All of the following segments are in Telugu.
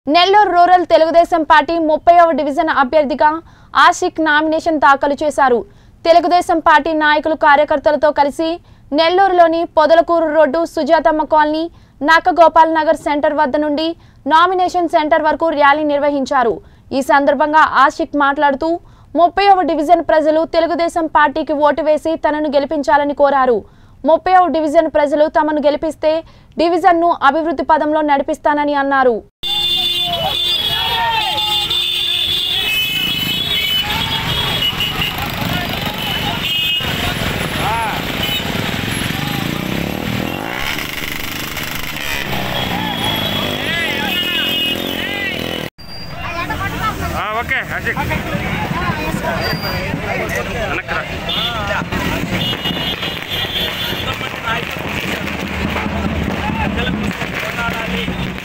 నెల్లూరు రూరల్ తెలుగుదేశం పార్టీ ముప్పైవ డివిజన్ అభ్యర్థిగా ఆషిక్ నామినేషన్ దాఖలు చేశారు తెలుగుదేశం పార్టీ నాయకులు కార్యకర్తలతో కలిసి నెల్లూరులోని Podalakuru road Sujatamma colony Nakagopal Nagar centre వద్ద నుండి నామినేషన్ సెంటర్ వరకు ర్యాలీ నిర్వహించారు ఈ సందర్భంగా ఆషిక్ మాట్లాడుతూ ముప్పైవ డివిజన్ ప్రజలు తెలుగుదేశం పార్టీకి ఓటు వేసి తనను గెలిపించాలని కోరారు ముప్పైవ డివిజన్ ప్రజలు తమను గెలిపిస్తే డివిజన్ను అభివృద్ధి పదంలో నడిపిస్తానని అన్నారు ఆ, ఓకే అజిక్ వెనక్కి రా. పోరాడాలి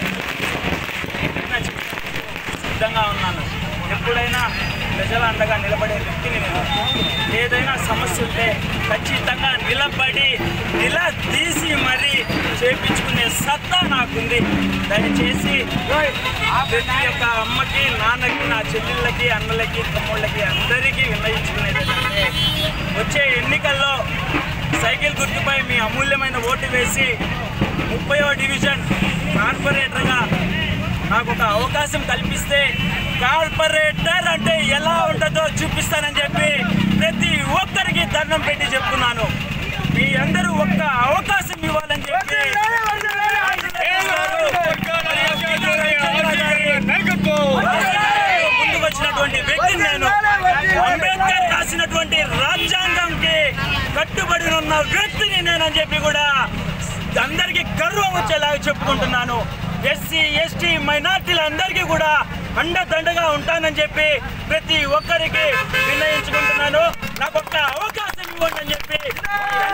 సిద్ధంగా ఉన్నాను ఎప్పుడైనా ప్రజల అండగా నిలబడే వ్యక్తిని నేను ఏదైనా సమస్య ఉంటే ఖచ్చితంగా నిలబడి నిలదీసి మరీ చేపించుకునే సత్తా నాకుంది దయచేసి ప్రతి ఒక్క అమ్మకి నాన్నకి నా చెల్లెళ్ళకి అన్నలకి తమ్ముళ్ళకి అందరికీ విన్నయించుకునేది ఏంటంటే వచ్చే ఎన్నికల్లో సైకిల్ గుర్తుపై మీ అమూల్యమైన ఓటు వేసి ముప్పైవ డివిజన్ కార్పొరేటర్గా నాకు ఒక అవకాశం కల్పిస్తే కార్పొరేటర్ అంటే ఎలా ఉంటుందో చూపిస్తానని చెప్పి ప్రతి ఒక్కరికి దండం పెట్టి చెప్తున్నాను మీ అందరూ ఒక్క అవకాశం ఇవ్వాలని చెప్పి ముందుకు వచ్చినటువంటి వ్యక్తిని నేను అంబేద్కర్ రాసినటువంటి రాజ్యాంగంకి కట్టుబడి ఉన్న వ్యక్తిని నేనని చెప్పి కూడా అందరికీ గర్వం వచ్చేలాగా చెప్పుకుంటున్నాను ఎస్సీ ఎస్టీ మైనార్టీలందరికీ కూడా అండదండగా ఉంటానని చెప్పి ప్రతి ఒక్కరికి నిర్ణయించుకుంటున్నాను నాకు ఒక్క అవకాశం ఇవ్వండి అని చెప్పి